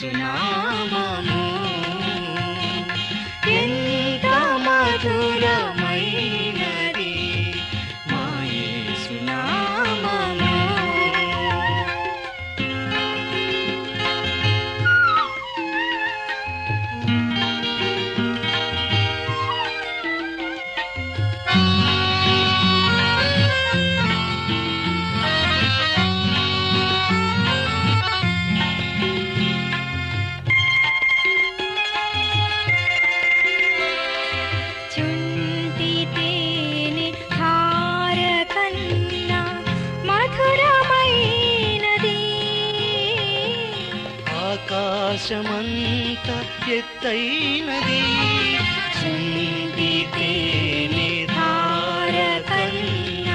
యేసునామము ఎంత మధురమైనది మా యేసునామము చుంటి తేనె హార కన్నా మధురమైనది ఆకాశమంత ఎత్తైనది చుంటి తేనె ధార కన్నా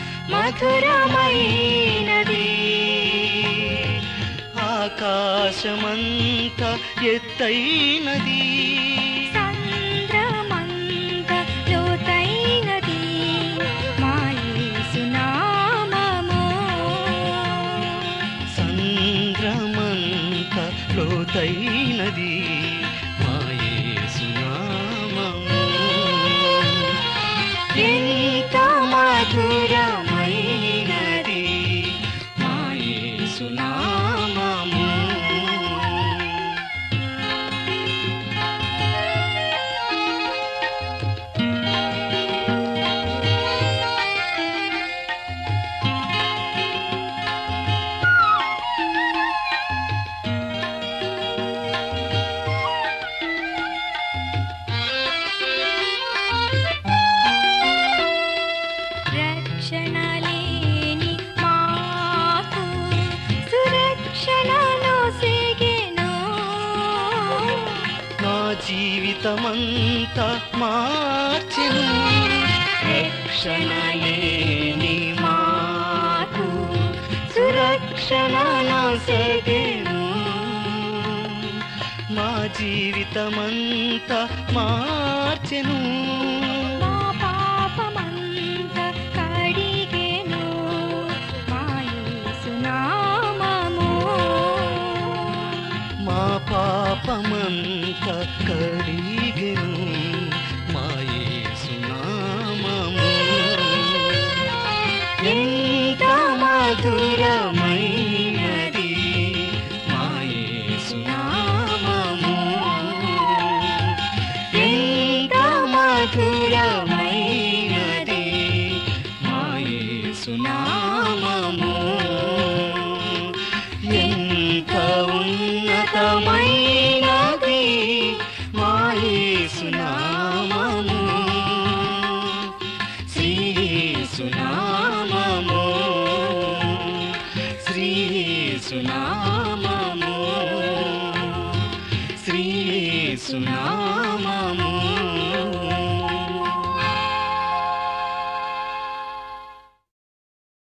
మధురమైనది ఆకాశమంత ఎత్తైనది సంద్రమంత లోతైనది మా యేసునామము సంద్రమంత లోతైనది మా యేసునామము ఎంత మధురమైనది మా యేసునామము రక్షణ లేని మాకు సురక్షణను సిగెను నా జీవితమంతా మార్చెను రక్షణ లేని మాకు సురక్షణను సిగెను మా జీవితమంతా మార్చెను మా పాపమంతా కడిగెను మా యేసునామము మా పాపమంత కడిగెను మా యేసునామము ఎంత మధురమైనది మా యేసునామము ఎంత మధురమైనది మా యేసునామము ఎంత ఉన్నతమైనది మా యేసునామము శ్రీ యేసునామము శ్రీ యేసునామము